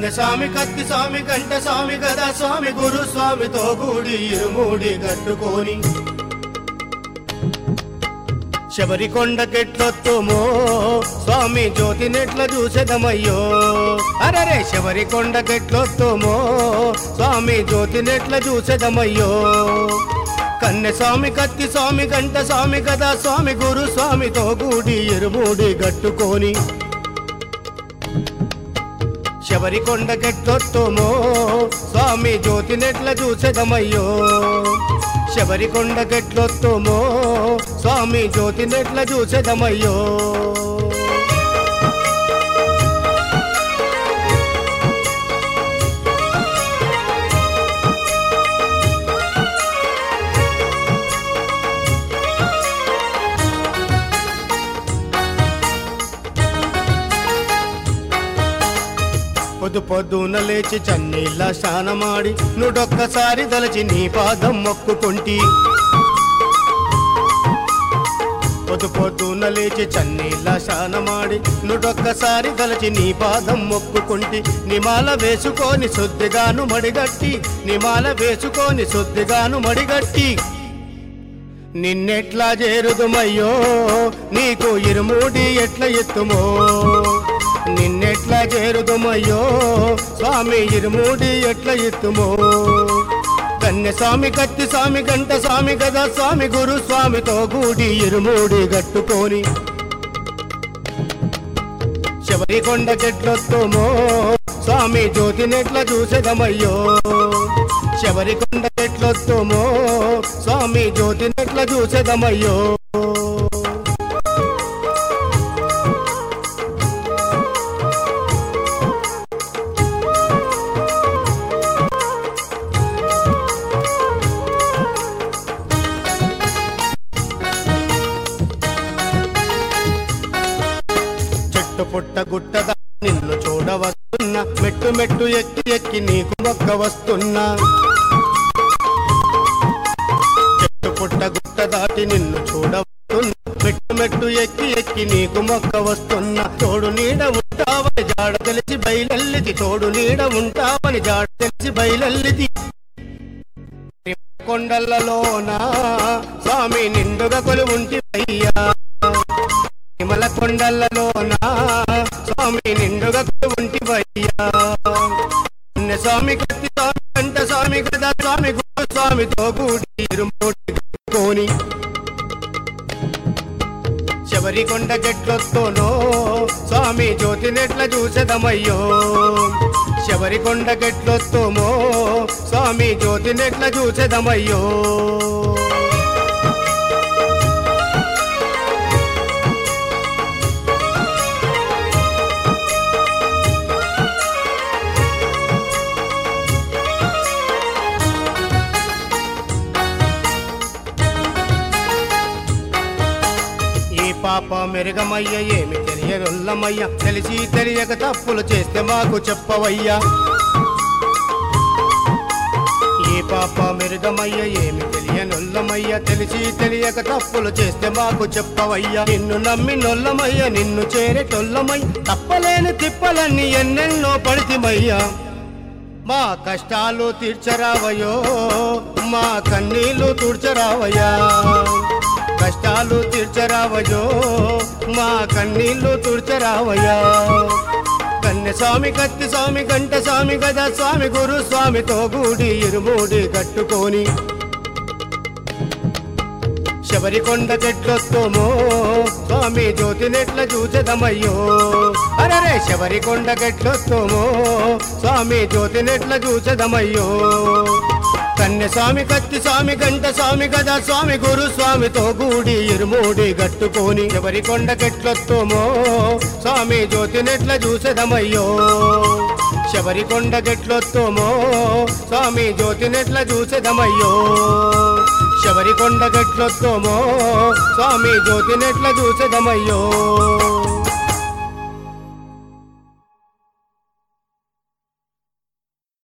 కన్య స్వామి కత్తి స్వామి కంట స్వామి గదా స్వామి గురు స్వామితో కూడి ఇరుమూడి కట్టుకొని శబరి కొండకెట్లొత్తుమో స్వామి జ్యోతి నెట్ల చూసేదమయ్యో అరరే శబరి కొండకెట్లొత్తుమో స్వామి జ్యోతి నెట్ల చూసేదమయ్యో కన్నె స్వామి కత్తి స్వామి గంట స్వామి కదా స్వామి గురు స్వామితో కూడి ఇరుమూడి గట్టుకొని శబరి కొండకెట్లొత్తుమో స్వామి జ్యోతి నెట్ల చూసేదమయ్యో శబరి కొండకెట్లొత్తుమో స్వామి జ్యోతి నెట్ల చూసేదమయ్యో పొద్దు పొద్దున లేచి చన్నీళ్ళ స్నానమాడి నుడొక్కసారి దలచి నీ పాదం మొక్కుకుంటి పొద్దు పొద్దున లేచి చన్నీళ్ళ స్నానమాడి నుడొక్కసారి దలచి నీ పాదం మొక్కుకుంటి నిమాల వేసుకొని శుద్ధిగాను మడిగట్టి నిమాల వేసుకొని శుద్ధిగాను మడిగట్టి నిన్నెట్లా చేరుదుమయ్యో నీకు ఇరుమూడి ఎట్ల ఎత్తుమో నిన్నెట్లా చేరుదుమయ్యో స్వామి ఇరుమూడి ఎట్ల ఎత్తుమో కన్య స్వామి కత్తి స్వామి గంట స్వామి గదా స్వామి గురు స్వామితో కూడి ఇరుమూడి గట్టుకొని శబరి కొండ చెట్లొత్తుమో స్వామి జ్యోతి నెట్ల చూసేదమయ్యో శబరి కొండ చెట్లొత్తుమో స్వామి జ్యోతి నెట్ల చూసేదమయ్యో చెట్టు పుట్ట గుట్టద నిన్ను చూడ వస్తున్నా మెట్టు మెట్టు ఎక్కి ఎక్కి నీకు మొక్క వస్తున్నా చెట్టు పుట్ట గుట్ట దాటి నిన్ను చూడ వస్తున్నా మెట్టు మెట్టు ఎక్కి ఎక్కి నీకు మొక్క వస్తున్నా తోడు నీడ ఉంటావని జాడ తెలిసి బయలెల్లిది తోడు నీడ ఉంటావని జాడ తెలిసి బయలెల్లిది కొండలలోన స్వామి నిండుగా కొలువుంటి అయ్యా హిమల కొండలలోన స్వామి నిండుగా ఉంటి వయ్యా పుణ్య స్వామి కత్తి స్వామి కంట స్వామి గదా స్వామి గురు స్వామితో కూడి ఇరుమూడి కట్టుకొని శబరి కొండ గెట్లొస్తోనో స్వామి జ్యోతి నెట్ల చూసెదమయ్యో శబరి కొండ గెట్లొస్తోమో స్వామి జ్యోతి నెట్ల చూసెదమయ్యో ఈ పాప మెరుగమయ్య ఏమి తెలియనొల్లమయ్య తెలిసి తెలియక తప్పులు చేస్తే మాకు చెప్పవయ్యా ఈ పాప మెరుగమయ్య ఏమి తెలియనొల్లమయ్య తెలిసి తెలియక తప్పులు చేస్తే మాకు చెప్పవయ్యా నిన్ను నమ్మి నొల్లమయ్య నిన్ను చేరేటొల్లమయ్య తప్పలేని తిప్పలన్నీ ఎన్నెన్నో పడితిమయ్యా మా కష్టాలు తీర్చరావయో మా కన్నీళ్లు తుడ్చరావయ్యా కష్టాలు తీర్చరావయో మా కన్నీళ్లు తుడ్చరావయ్యా కన్య స్వామి కత్తి స్వామి గంట స్వామి గదా స్వామి గురు స్వామితో కూడి ఇరుమూడి కట్టుకొని శబరి కొండ చెట్లొస్తోమో స్వామి జ్యోతి నెట్ల చూచెదమయ్యో అరరే శబరి కొండ గెట్లొస్తోమో స్వామి జ్యోతి నెట్ల చూచెదమయ్యో కన్య స్వామి కత్తి స్వామి గంట స్వామి గదా స్వామి గురు స్వామితో కూడి ఇరుమూడి గట్టుకొని శబరి కొండ గెట్లొస్తోమో స్వామి జ్యోతి నెట్ల చూచెదమయ్యో శబరి కొండ గెట్లొస్తోమో స్వామి జ్యోతి నెట్ల చూచెదమయ్యో శబరి కొండ గట్లొత్తోమో స్వామి జ్యోతి నెట్ల చూసెదమయ్యో